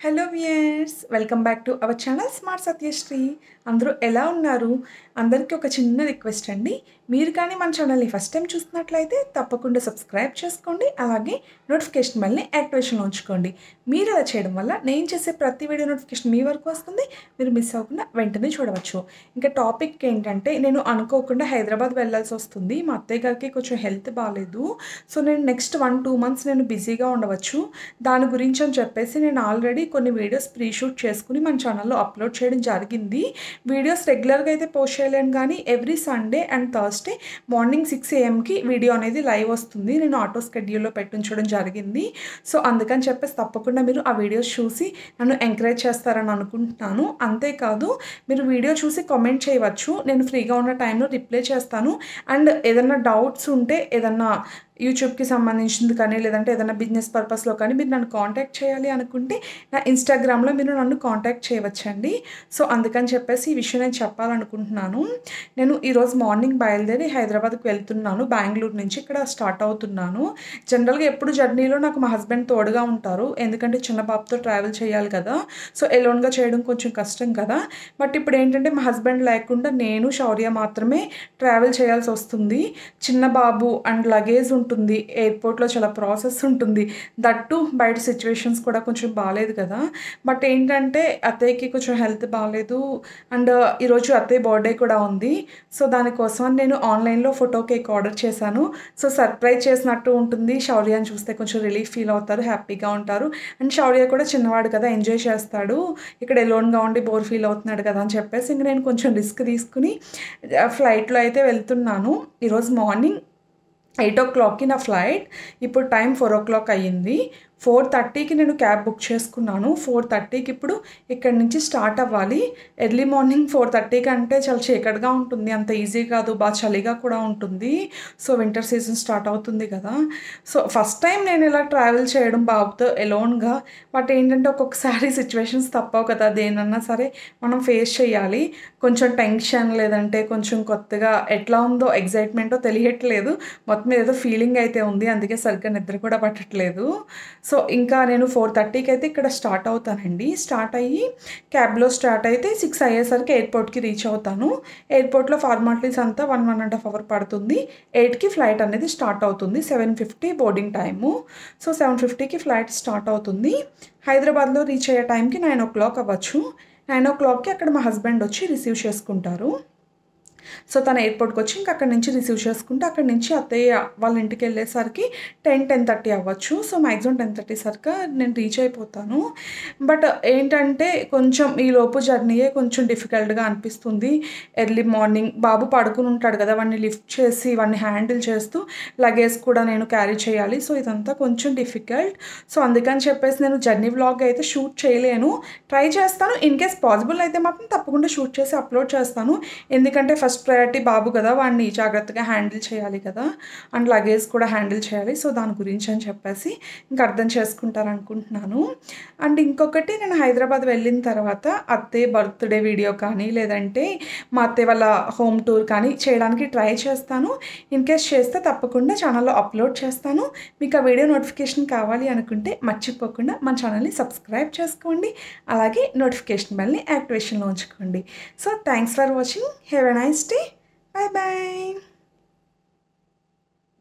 hello viewers welcome back to our channel smart Satyasri అందరూ ఎలా ఉన్నారు అందరికీ ఒక చిన్న రిక్వెస్ట్ అండి మీరు కానీ మన ఛానల్ని ఫస్ట్ టైం చూస్తున్నట్లయితే తప్పకుండా సబ్స్క్రైబ్ చేసుకోండి అలాగే నోటిఫికేషన్ మళ్ళీ యాక్టివేషన్లో ఉంచుకోండి మీరు అలా చేయడం వల్ల నేను చేసే ప్రతి వీడియో నోటిఫికేషన్ మీ వరకు వస్తుంది మీరు మిస్ అవ్వకుండా వెంటనే చూడవచ్చు ఇంకా టాపిక్ ఏంటంటే నేను అనుకోకుండా హైదరాబాద్ వెళ్ళాల్సి వస్తుంది మా అత్తయ్య గారికి కొంచెం హెల్త్ బాగాలేదు సో నేను నెక్స్ట్ వన్ టూ మంత్స్ నేను బిజీగా ఉండవచ్చు దాని గురించి అని చెప్పేసి నేను ఆల్రెడీ కొన్ని వీడియోస్ ప్రీ షూట్ చేసుకుని మన ఛానల్లో అప్లోడ్ చేయడం జరిగింది వీడియోస్ రెగ్యులర్గా అయితే పోస్ట్ చేయలేను కానీ every Sunday and Thursday morning six ఏఎంకి వీడియో అనేది లైవ్ వస్తుంది నేను ఆటో స్కెడ్యూల్లో పెట్టించడం జరిగింది సో అందుకని చెప్పేసి తప్పకుండా మీరు ఆ వీడియోస్ చూసి నన్ను ఎంకరేజ్ చేస్తారని అనుకుంటున్నాను అంతేకాదు మీరు వీడియో చూసి కామెంట్ చేయవచ్చు నేను ఫ్రీగా ఉన్న టైంలో రిప్లై చేస్తాను అండ్ ఏదైనా డౌట్స్ ఉంటే ఏదన్నా యూట్యూబ్కి సంబంధించింది కానీ లేదంటే ఏదైనా బిజినెస్ పర్పస్లో కానీ మీరు నన్ను కాంటాక్ట్ చేయాలి అనుకుంటే నా ఇన్స్టాగ్రామ్లో మీరు నన్ను కాంటాక్ట్ చేయవచ్చండి సో అందుకని చెప్పేసి ఈ విషయం నేను చెప్పాలనుకుంటున్నాను నేను ఈరోజు మార్నింగ్ బయలుదేరి హైదరాబాద్కి వెళ్తున్నాను బెంగళూరు నుంచి ఇక్కడ స్టార్ట్ అవుతున్నాను జనరల్గా ఎప్పుడు జర్నీలో నాకు మా హస్బెండ్ తోడుగా ఉంటారు ఎందుకంటే చిన్న బాబుతో ట్రావెల్ చేయాలి కదా సో ఎలోన్గా చేయడం కొంచెం కష్టం కదా బట్ ఇప్పుడు ఏంటంటే మా హస్బెండ్ లేకుండా నేను శౌర్య మాత్రమే ట్రావెల్ చేయాల్సి వస్తుంది చిన్న బాబు అండ్ లగేజ్ ఉంటుంది ఎయిర్పోర్ట్లో చాలా ప్రాసెస్ ఉంటుంది దట్టు బయట సిచ్యువేషన్స్ కూడా కొంచెం బాగాలేదు కదా బట్ ఏంటంటే అత్తయ్యకి కొంచెం హెల్త్ బాగాలేదు అండ్ ఈరోజు అత్తయ్య బర్త్డే కూడా ఉంది సో దానికోసం నేను ఆన్లైన్లో ఫోటో కేక్ ఆర్డర్ చేశాను సో సర్ప్రైజ్ చేసినట్టు ఉంటుంది శౌర్యాన్ని చూస్తే కొంచెం రిలీఫ్ ఫీల్ అవుతారు హ్యాపీగా ఉంటారు అండ్ శౌర్య కూడా చిన్నవాడు కదా ఎంజాయ్ చేస్తాడు ఇక్కడ ఎలోన్గా ఉండి బోర్ ఫీల్ అవుతున్నాడు కదా అని చెప్పేసి ఇంక నేను కొంచెం రిస్క్ తీసుకుని ఫ్లైట్లో అయితే వెళ్తున్నాను ఈరోజు మార్నింగ్ ఎయిట్ ఓ క్లాక్కి నా ఫ్లైట్ ఇప్పుడు టైం ఫోర్ ఓ క్లాక్ అయ్యింది ఫోర్ థర్టీకి నేను క్యాబ్ బుక్ చేసుకున్నాను ఫోర్ థర్టీకి ఇప్పుడు ఇక్కడి నుంచి స్టార్ట్ అవ్వాలి ఎర్లీ మార్నింగ్ ఫోర్ థర్టీకి అంటే చాలా చీకటిగా ఉంటుంది అంత ఈజీ కాదు బాగా చలిగా కూడా ఉంటుంది సో వింటర్ సీజన్ స్టార్ట్ అవుతుంది కదా సో ఫస్ట్ టైం నేను ఇలా ట్రావెల్ చేయడం బాబుతో ఎలోన్గా బట్ ఏంటంటే ఒక్కొక్కసారి సిచ్యువేషన్స్ తప్పవు కదా దేనన్నా సరే మనం ఫేస్ చేయాలి కొంచెం టెన్షన్ లేదంటే కొంచెం కొత్తగా ఎట్లా ఉందో ఎగ్జైట్మెంటో తెలియట్లేదు మొత్తం మీద ఏదో ఫీలింగ్ అయితే ఉంది అందుకే సరిగ్గా నిద్ర కూడా పట్టట్లేదు సో ఇంకా నేను ఫోర్ థర్టీకి అయితే ఇక్కడ స్టార్ట్ అవుతానండి స్టార్ట్ అయ్యి క్యాబ్లో స్టార్ట్ అయితే సిక్స్ అయ్యేసరికి ఎయిర్పోర్ట్కి రీచ్ అవుతాను ఎయిర్పోర్ట్లో ఫార్మాలిటీస్ అంతా one one and half hour పడుతుంది ఎయిట్కి ఫ్లైట్ అనేది స్టార్ట్ అవుతుంది seven fifty boarding time so seven ఫిఫ్టీకి ఫ్లైట్ స్టార్ట్ అవుతుంది హైదరాబాద్లో రీచ్ అయ్యే టైంకి నైన్ ఓ క్లాక్ అవ్వచ్చు నైన్ ఓ క్లాక్కి అక్కడ మా హస్బెండ్ వచ్చి రిసీవ్ చేసుకుంటారు సో తన ఎయిర్పోర్ట్కి వచ్చి ఇంకా అక్కడి నుంచి రిసీవ్ చేసుకుంటే అక్కడి నుంచి అత్తయ్య వాళ్ళ ఇంటికి వెళ్ళేసరికి టెన్ టెన్ థర్టీ అవ్వచ్చు సో మ్యాక్సిమం టెన్ థర్టీ సరికి నేను రీచ్ అయిపోతాను బట్ ఏంటంటే కొంచెం ఈ లోపు జర్నీయే కొంచెం డిఫికల్ట్గా అనిపిస్తుంది ఎర్లీ మార్నింగ్ బాబు పడుకుని ఉంటాడు కదా వాడిని లిఫ్ట్ చేసి వాడిని హ్యాండిల్ చేస్తూ లగేజ్ కూడా నేను క్యారీ చేయాలి సో ఇదంతా కొంచెం డిఫికల్ట్ సో అందుకని చెప్పేసి నేను జర్నీ వ్లాగ్ అయితే షూట్ చేయలేను ట్రై చేస్తాను ఇన్ కేస్ పాసిబుల్ అయితే మాత్రం తప్పకుండా షూట్ చేసి అప్లోడ్ చేస్తాను ఎందుకంటే ఫస్ట్ ప్రయారిటీ బాబు కదా వాడిని జాగ్రత్తగా హ్యాండిల్ చేయాలి కదా అండ్ లగేజ్ కూడా హ్యాండిల్ చేయాలి సో దాని గురించి అని చెప్పేసి ఇంకా అర్థం చేసుకుంటారనుకుంటున్నాను అండ్ ఇంకొకటి నేను హైదరాబాద్ వెళ్ళిన తర్వాత అత్తయ్య బర్త్డే వీడియో కానీ లేదంటే మా అత్తయ్య వాళ్ళ హోమ్ టూర్ కానీ చేయడానికి ట్రై చేస్తాను ఇన్ కేస్ చేస్తే తప్పకుండా ఛానల్లో అప్లోడ్ చేస్తాను మీకు ఆ వీడియో నోటిఫికేషన్ కావాలి అనుకుంటే మర్చిపోకుండా మన ఛానల్ని సబ్స్క్రైబ్ చేసుకోండి అలాగే నోటిఫికేషన్ బెల్ని యాక్టివేషన్లో ఉంచుకోండి so thanks for watching have a nice day bye bye